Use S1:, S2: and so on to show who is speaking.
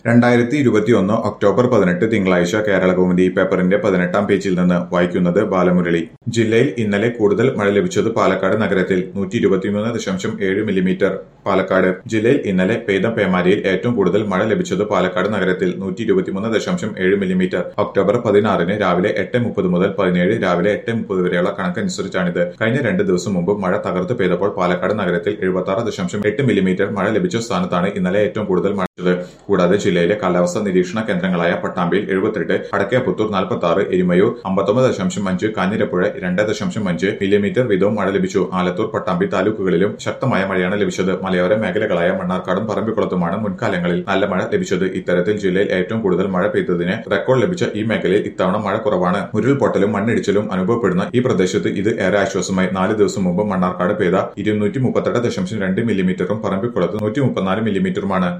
S1: രണ്ടായിരത്തി ഇരുപത്തിയൊന്ന് ഒക്ടോബർ പതിനെട്ട് തിങ്കളാഴ്ച കേരളകൗമുദി പേപ്പറിന്റെ പതിനെട്ടാം പേജിൽ നിന്ന് വായിക്കുന്നത് ബാലമുരളി ജില്ലയിൽ ഇന്നലെ കൂടുതൽ മഴ ലഭിച്ചത് പാലക്കാട് നഗരത്തിൽ നൂറ്റി ഇരുപത്തിമൂന്ന് ദശാംശം ഏഴ് മില്ലിമീറ്റർ പാലക്കാട് ജില്ലയിൽ ഇന്നലെ പെയ്ത പേമാരിയിൽ ഏറ്റവും കൂടുതൽ മഴ ലഭിച്ചത് പാലക്കാട് നഗരത്തിൽ നൂറ്റി ഇരുപത്തിമൂന്ന് ദശാംശം ഏഴ് മില്ലിമീറ്റർ ഒക്ടോബർ പതിനാറിന് രാവിലെ എട്ട് മുപ്പത് മുതൽ പതിനേഴ് രാവിലെ എട്ട് മുപ്പത് വരെയുള്ള കണക്കനുസരിച്ചാണിത് കഴിഞ്ഞ രണ്ട് ദിവസം മുമ്പ് മഴ തകർത്ത് പെയ്തപ്പോൾ പാലക്കാട് നഗരത്തിൽ എഴുപത്തി ആറ് ദശാംശം എട്ട് മില്ലിമീറ്റർ മഴ ലഭിച്ച സ്ഥാനത്താണ് ഇന്നലെ ഏറ്റവും കൂടുതൽ മഴ ലഭിച്ചത് കൂടാതെ ജില്ലയിലെ കാലാവസ്ഥാ നിരീക്ഷണ കേന്ദ്രങ്ങളായ പട്ടാമ്പിയിൽ എഴുപത്തെട്ട് അടക്കയപുത്തൂർ നാൽപ്പത്തി ആറ് എരുമയൂർ അമ്പത്തൊമ്പത് ദശാംശം അഞ്ച് കാഞ്ഞിരപ്പുഴ രണ്ട് ദശാംശം അഞ്ച് മില്ലിമീറ്റർ വീതവും മഴ ലഭിച്ചു ആലത്തൂർ പട്ടാമ്പി താലൂക്കുകളിലും ശക്തമായ മഴയാണ് ലഭിച്ചത് മലയോര മേഖലകളായ മണ്ണാർക്കാടും പറമ്പിക്കുളത്തുമാണ് മുൻകാലങ്ങളിൽ നല്ല മഴ ലഭിച്ചത് ഇത്തരത്തിൽ ജില്ലയിൽ ഏറ്റവും കൂടുതൽ മഴ പെയ്തതിന് റെക്കോർഡ് ലഭിച്ച ഈ മേഖലയിൽ ഇത്തവണ മഴ കുറവാണ് ഉരുൾപൊട്ടലും മണ്ണിടിച്ചിലും അനുഭവപ്പെടുന്ന ഈ പ്രദേശത്ത് ഇത് ഏറെ ആശ്വാസമായി നാല് ദിവസം മുമ്പ് മണ്ണാർക്കാട് പെയ്ത ഇരുന്നൂറ്റി മുപ്പത്തെട്ട് ദശാംശം രണ്ട് മില്ലിമീറ്ററും പറമ്പിക്കുളത്ത് നൂറ്റി മുപ്പത്തിനാല് മില്ലിമീറ്ററുമാണ്